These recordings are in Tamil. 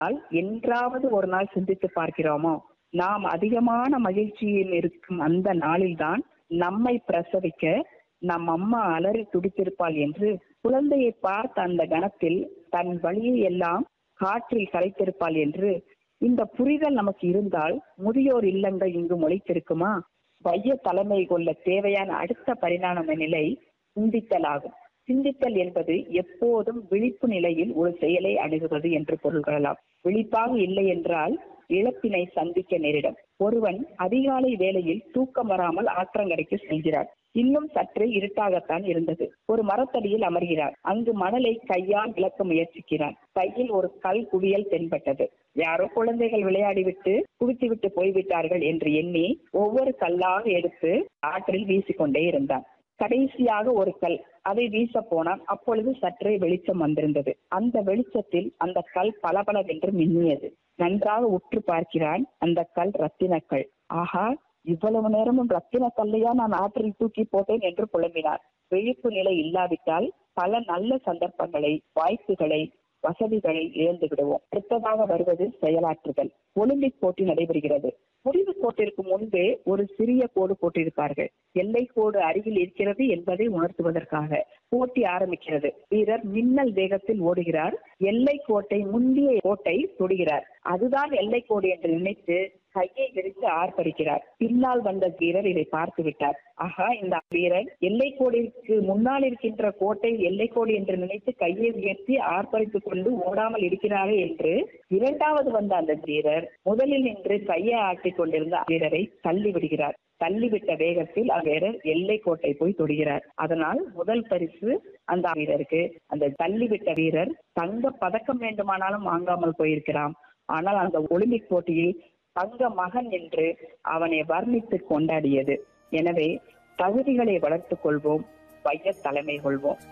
ஆனால் என்றாவது ஒரு நாள் சிந்தித்து பார்க்கிறோமோ நாம் அதிகமான மகிழ்ச்சியில் இருக்கும் அந்த நாளில்தான் நம்மை பிரசவிக்க நம் அம்மா அலறி துடித்திருப்பாள் என்று குழந்தையை பார்த்த அந்த கணத்தில் தன் வழியை எல்லாம் காற்றில் கரைத்திருப்பாள் என்று இந்த புரிதல் நமக்கு இருந்தால் முதியோர் இல்லங்கள் இங்கு முளைத்திருக்குமா வைய தலைமை கொள்ள தேவையான அடுத்த பரிணாம நிலை சிந்தித்தல் ஆகும் சிந்தித்தல் என்பது எப்போதும் விழிப்பு நிலையில் ஒரு செயலை அணுகுவது என்று பொருள் கொள்ளலாம் விழிப்பாக இல்லை என்றால் இழப்பினை சந்திக்க நேரிடும் ஒருவன் அதிகாலை வேளையில் தூக்கம் வராமல் ஆற்றங்கரைக்கு செல்கிறார் இன்னும் சற்று இருட்டாகத்தான் இருந்தது ஒரு மரத்தடியில் அமர்கிறார் அங்கு மணலை கையால் விளக்க முயற்சிக்கிறார் கையில் ஒரு கல் குவியல் தென்பட்டது யாரோ குழந்தைகள் விளையாடிவிட்டு குவித்துவிட்டு போய்விட்டார்கள் என்று எண்ணி ஒவ்வொரு கல்லாக எடுத்து ஆற்றில் வீசிக்கொண்டே இருந்தான் கடைசியாக ஒரு கல் அதை வீச போனான் அப்பொழுது சற்றே வெளிச்சம் வந்திருந்தது அந்த வெளிச்சத்தில் அந்த கல் பளபளவென்று மின்னியது நன்றாக உற்று பார்க்கிறான் அந்த கல் ரத்தினக்கல் ஆஹா இவ்வளவு நேரமும் ரத்தின கல்லையா நான் ஆற்றில் தூக்கி போட்டேன் என்று புலம்பினார் விழிப்பு நிலை இல்லாவிட்டால் பல நல்ல சந்தர்ப்பங்களை வாய்ப்புகளை வசதிகளை இழந்து விடுவோம் அடுத்ததாக வருவது செயலாற்றுதல் ஒலிம்பிக் போட்டி நடைபெறுகிறது முடிவு கோட்டிற்கு முன்பே ஒரு சிறிய கோடு போட்டிருப்பார்கள் எல்லை கோடு அருகில் இருக்கிறது என்பதை உணர்த்துவதற்காக போட்டி ஆரம்பிக்கிறது வீரர் மின்னல் வேகத்தில் ஓடுகிறார் எல்லை கோட்டை முந்திய கோட்டை தொடுகிறார் அதுதான் எல்லை கோடு என்று நினைத்து கையை விரித்து ஆர்ப்பரிக்கிறார் பின்னால் வந்த வீரர் இதை பார்த்து விட்டார் ஆகா இந்த வீரர் எல்லை கோடிற்கு முன்னால் இருக்கின்ற கோட்டை எல்லை கோடு என்று நினைத்து கையை உயர்த்தி ஆர்ப்பரித்துக் கொண்டு ஓடாமல் இருக்கிறாரே என்று இரண்டாவது வந்த அந்த வீரர் முதலில் நின்று கையை ஆட்டிக் கொண்டிருந்த வீரரை தள்ளி விடுகிறார் தள்ளிவிட்ட வேகத்தில் அவ்வீரர் எல்லை கோட்டை போய் தொடுகிறார் அதனால் முதல் பரிசு அந்த வீரருக்கு அந்த தள்ளிவிட்ட வீரர் தங்க பதக்கம் வேண்டுமானாலும் வாங்காமல் போயிருக்கிறான் ஆனால் அந்த ஒலிம்பிக் போட்டியில் தங்க மகன் என்று அவனை வர்ணித்து கொண்டாடியது எனவே தகுதிகளை வளர்த்துக் கொள்வோம் வைய தலைமை கொள்வோம்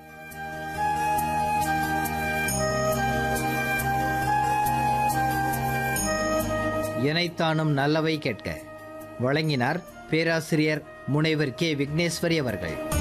இணைத்தானும் நல்லவை கேட்க வழங்கினார் பேராசிரியர் முனைவர் கே விக்னேஸ்வரி அவர்கள்